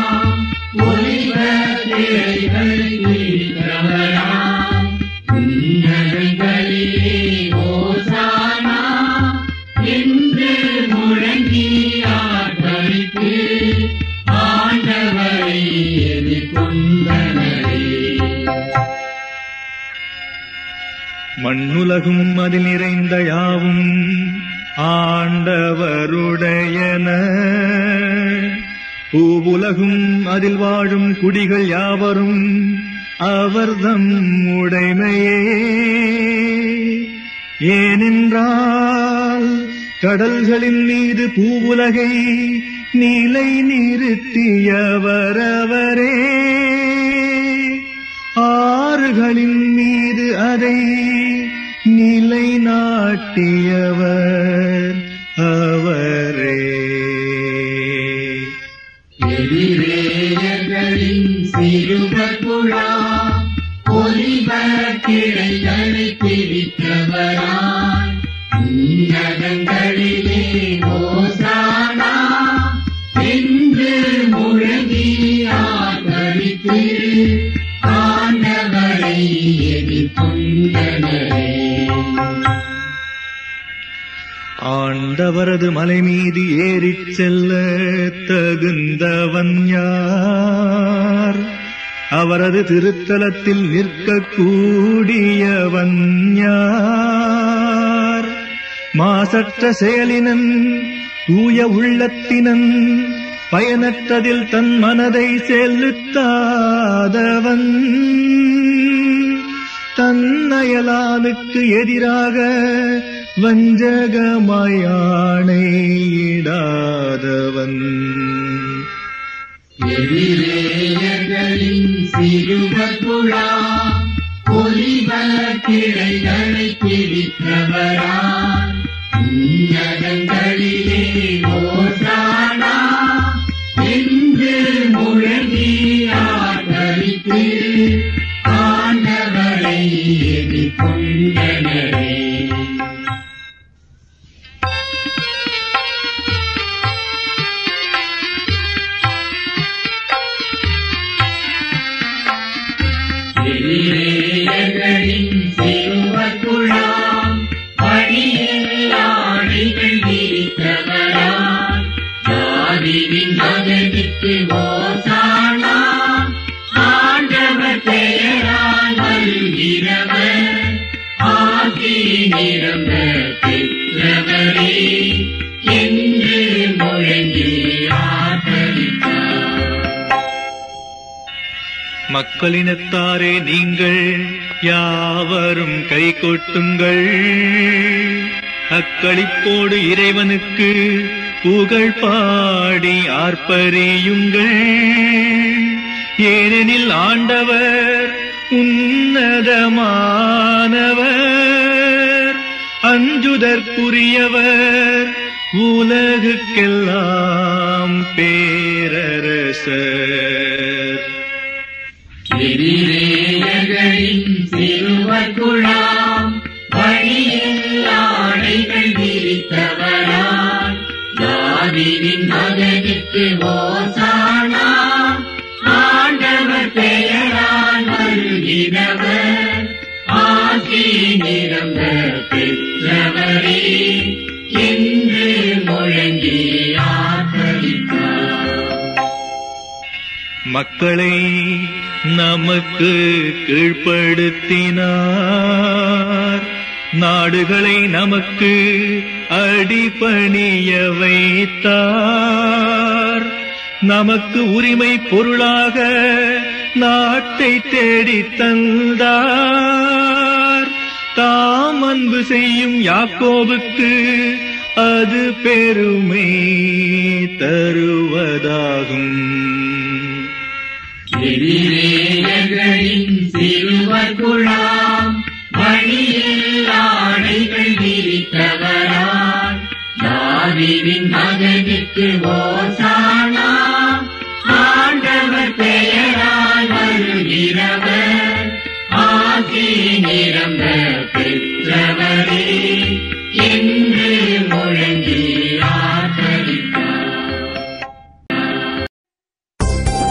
ஒலிவ கிளைகள் மீட்டவராம் உன்னதங்களிலே ஓசானா என்று முழங்கி ஆர்ப்பரித்து ஆண்டவரை எதிர்கொண்டனரே மண்ணுலகும் அதில் நிறைந்த யாவும் ஆண்டவருடையன பூவுலகும் அதில் வாழும் குடிகள் யாவரும் அவர்தம் உடைமையே ஏனென்றால் கடல்களின் மீது பூவுலகை நிலை நிறுத்தியவர் அவரே ஆறுகளின் மீது அதை நிலைநாட்டியவர் அவரே எதிரேயர்களின் சிறுவர் குழா ஒலிவ கிளைகளை பிரித்தவராய் உன்னதங்களிலே ஓசானா என்று முழங்கி ஆதரித்து ஆண்டவரை எதிர்கொண்டனரே ஆண்டவரது மலை மீது ஏறிச் செல்ல தகுந்தவன் யார் அவரது திருத்தலத்தில் நிற்கக்கூடியவன் யார் மாசற்ற செயலினன் தூய உள்ளத்தினன் பயனற்றதில் தன் மனதை செலுத்தாதவன் தன் அயலானுக்கு எதிராக வஞ்சகமாயானையிடாதவன் எதிரேயர்களின் சிறுவர் குழா ஒலிவ கிளைகளை பிரித்தவராய் உன்னதங்களிலே ஓசானா என்று முழங்கி ஆதரித்து ஆண்டவரை எதிர்கொண்டனரே எதிரேயர்களின் சிறுவர் குழாம் பணியில் ஆணைகள் விரித்தவராய் தாவீதின் மகனுக்கு ஓசானா ஆண்டவர் பெயரால் வருகிறவர் ஆசி நிரம்ப பெற்றவரே என்று முழங்கி ஆதரித்தார் மக்களினத்தாரே நீங்கள் யாவரும் கை கொட்டுங்கள் அக்களிப்போடு இறைவனுக்கு புகழ் பாடி ஆர்ப்பரியுங்கள் ஏனெனில் ஆண்டவர் உன்னதமானவர் அஞ்சுதற்குரியவர் உலகுக்கெல்லாம் பேரரசர் எதிரேயர்களின் சிறுவர் குழாம் வழியில் ஆடைகள் விரித்தவராய் தாவீதின் மகனுக்கு ஓசானா ஆண்டவர் பெயரால் வருகிறவர் ஆசி நிரம்ப பெற்றவரே என்று முழங்கி ஆதரித்தார் மக்களை நமக்கு கீழ்ப்படுத்தினார் நாடுகளை நமக்கு அடிபணிய வைத்தார் நமக்கு உரிமை பொருளாக நாட்டை தேடித் தந்தார் தாம் அன்பு செய்யும் யாக்கோபுக்கு அது பெருமை தருவதாகும் எதிரேயர்களின் சிறுவர் குழாம் வழியில் ஆடைகள் விரித்தவராய் தாவீதின் மகனுக்கு ஓசானா ஆண்டவர் பெயரால் வருகிறவர் ஆசி நிரம்ப பெற்றவரே என்று முழங்கி ஆதரித்தார்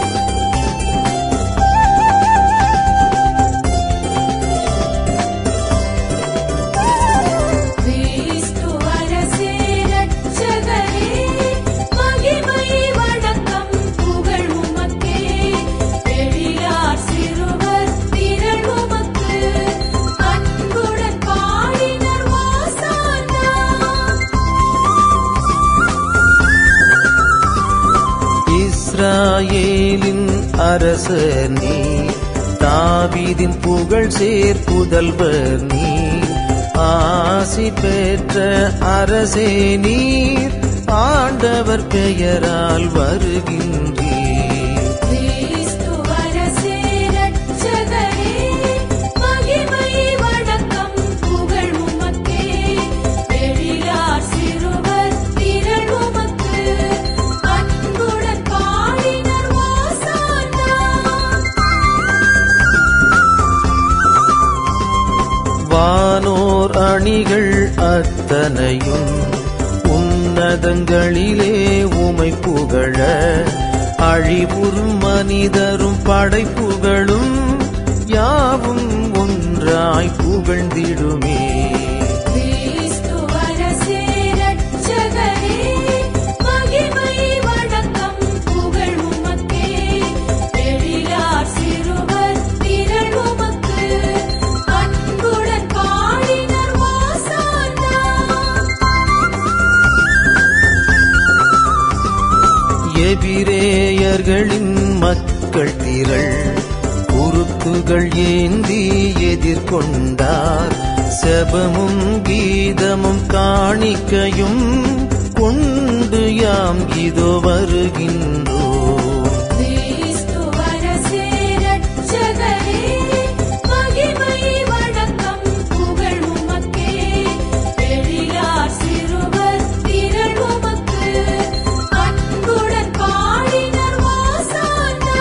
இஸ்ராயேலின் அரசர் நீ தாவீதின் புகழ் சேர் புதல்வர் நீ ஆசி பெற்ற அரசே நீர் ஆண்டவர் பெயரால் வருகின்றீர் கிறிஸ்து அரசே இரட்சகரே, மகிமை வணக்கம் புகழ் உமக்கே. எழிலார் சிறுவர் திரள் உமக்கு, அன்புடன் பாடினர் ஓசானா. வானோர் அணிகள் அத்தனையும் உன்னதங்களிலே உமை புகழ அழிவுறும் மனிதரும் படைப்புகளும் யாவும் ஒன்றாய் புகழ்ந்திடுமே கிறிஸ்து அரசே இரட்சகரே, மகிமை வணக்கம் புகழ் உமக்கே. எழிலார் சிறுவர் திரள் உமக்கு, அன்புடன் பாடினர் ஓசானா. எபிரேயர்களின் மக்கள் திரள் குருத்துகள் ஏந்தி எதிர்கொண்டார் செபமும் கீதமும் காணிக்கையும் கொண்டு யாம் இதோ வருகின்றோம் கிறிஸ்து அரசே இரட்சகரே, மகிமை வணக்கம் புகழ் உமக்கே. எழிலார் சிறுவர் திரள் உமக்கு, அன்புடன் பாடினர் ஓசானா.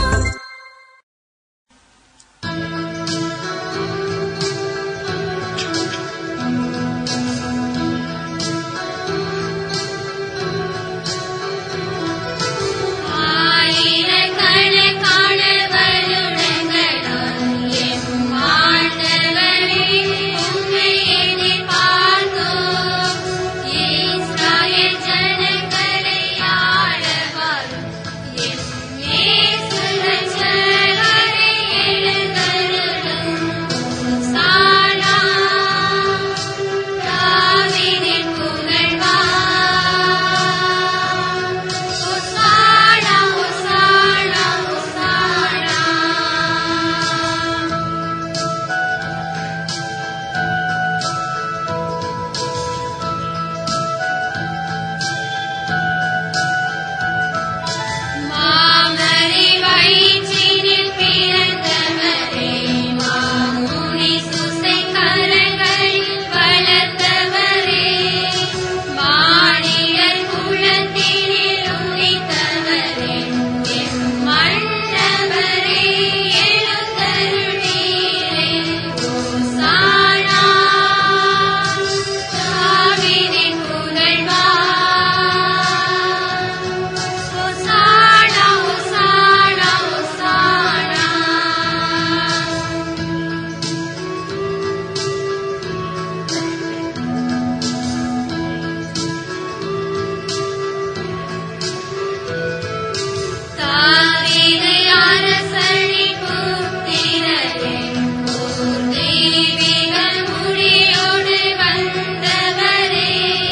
ஆயிரக்கணக்கான வருடங்களால் எம் ஆண்டவரே உம்மை எதிர்பார்த்தோம். இஸ்ராயேல் ஜனங்களை ஆள வரும் எம் இயேசு இரட்சகரை எழுந்தருளும். ஹோசானா, தாவீதின் புகழ்வா Hosanna, Hosanna, Hosanna. மாமரி வயிற்றினில் பிறந்தவரே மாமுனி சுசை கரங்களில் வளர்த்தவரே மானிடர் குலத்தினில் உதித்தவரே எம் மன்னவரே எழுந்தருளீரே ஓசானா தாவீதின் புகழ்வா Hosanna, Hosanna, Hosanna. தாவீது அரசனின் புத்திரரே, ஓர் தெய்வீக முடியோடு வந்தவரே,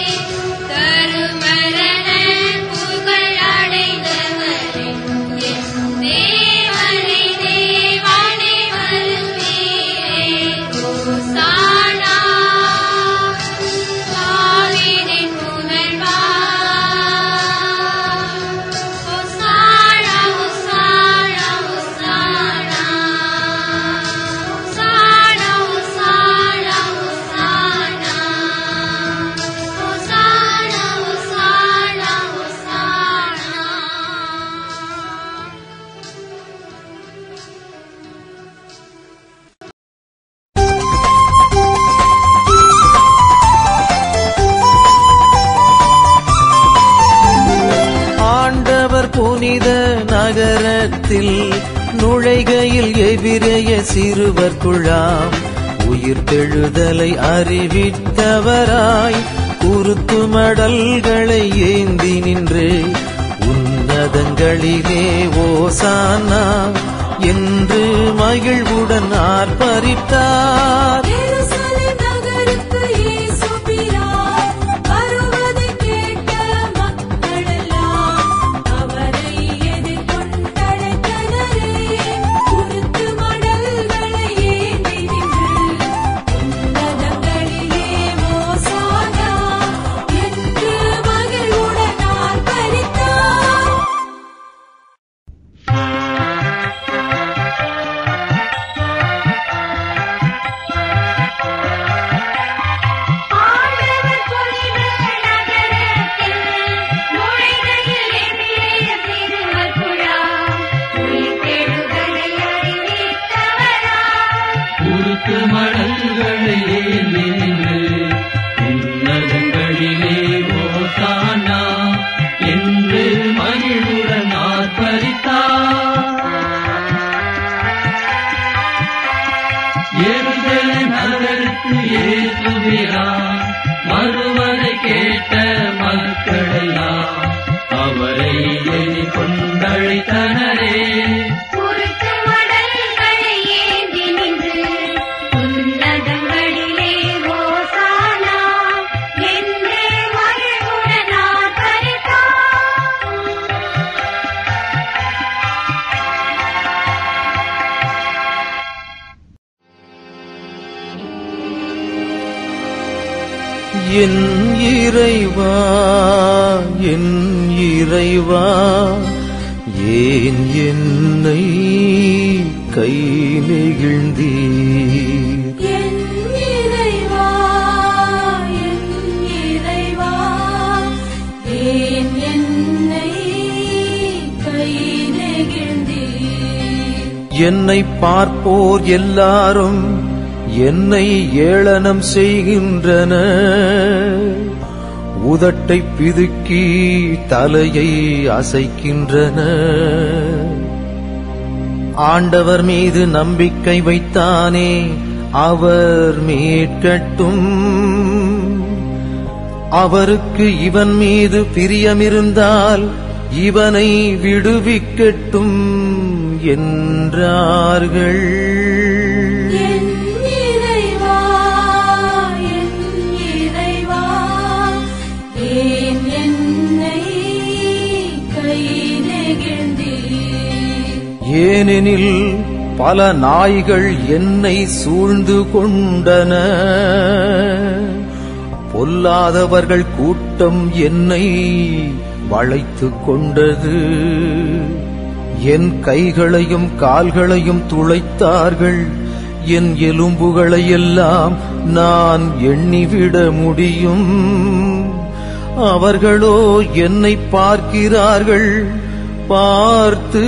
தருமரண புகழ் அடைந்தவரே, எம் தேவனே, தேவனே வருவீரே. ஓசானா, தாவீதின் புகழ்வா Hosanna, Hosanna, Hosanna. Hosanna, Hosanna, Hosanna. Hosanna, Hosanna, Hosanna. ஆண்டவர் புனித நகரத்தில் நுழைகையில் எபிரேய சிறுவர் குழாம் உயிர் தெழுதலை அறிவித்தவராய் குருத்து மடல்களை ஏந்தி நின்று உன்னதங்களிலே ஓசானா என்று மகிழ்வுடன் ஆர்ப்பரித்தார் எருசலேம் நகருக்கு இயேசு பிரான் வருவதைக் கேட்ட மக்களெல்லாம் அவரை அழைத்தனரே குருத்து மடல்களை ஏந்தி நின்று உன்னதங்களிலே ஓசானா என்றே மகிழ்வுடன் ஆர்ப்பரித்தார் என் இறைவா என் இறைவா ஏன் என்னை கை நெகிழ்ந்தீர் என் இறைவா என் இறைவா ஏன் என்னை கை நெகிழ்ந்தீர் என்னை பார்ப்போர் எல்லாரும் என்னை ஏளனம் செய்கின்றன உதட்டை பிதுக்கி தலையை அசைக்கின்றன ஆண்டவர் மீது நம்பிக்கை வைத்தானே அவர் மீட்கட்டும் அவருக்கு இவன் மீது பிரியமிருந்தால் இவனை விடுவிக்கட்டும் என்றார்கள் என் இறைவா என் இறைவா ஏன் என்னை கை நெகிழ்ந்தீர் ஏனெனில் பல நாய்கள் என்னை சூழ்ந்து கொண்டன பொல்லாதவர்கள் கூட்டம் என்னை வளைத்துக் கொண்டது என் கைகளையும் கால்களையும் துளைத்தார்கள் என் எலும்புகளை எல்லாம் நான் எண்ணிவிட முடியும் அவர்களோ என்னை பார்க்கிறார்கள் பார்த்து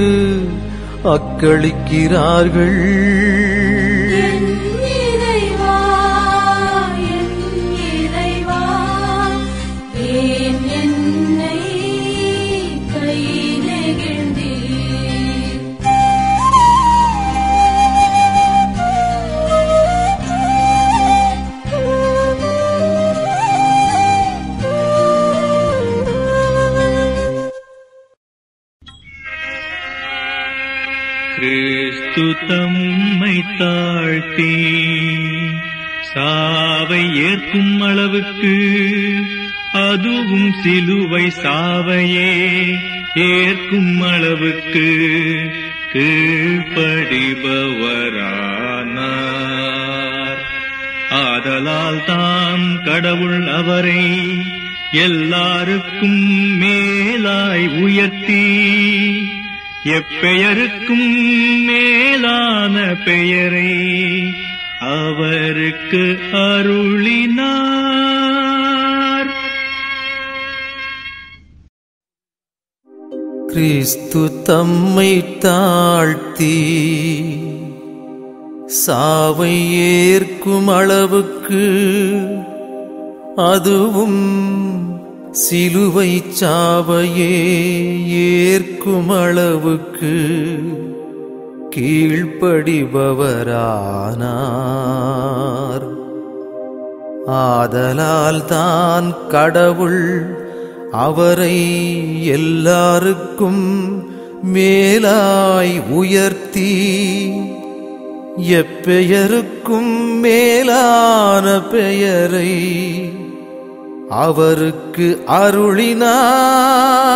அக்களிக்கிறார்கள் என் இறைவா என் இறைவா ஏன் என்னை கை நெகிழ்ந்தீர் கிறிஸ்து தம்மை தாழ்த்தி சாவை ஏற்கும் அளவுக்கு அதுவும் சிலுவை சாவையே ஏற்கும் அளவுக்கு கீழ்ப்படிபவரானார் ஆதலால் தாம் கடவுள் அவரை எல்லாருக்கும் மேலாய் உயர்த்தி எப்பெயருக்கும் மேலான பெயரை அவருக்கு அருளினார் கிறிஸ்து தம்மை தாழ்த்தி சாவை ஏற்கும் அளவுக்கு அதுவும் சிலுவை சாவையே ஏற்கும் அளவுக்கு கீழ்ப்படிபவரானார் ஆதலால் தான் கடவுள் அவரை எல்லாருக்கும் மேலாய் உயர்த்தி எப்பெயருக்கும் மேலான பெயரை அவருக்கு அருளினார்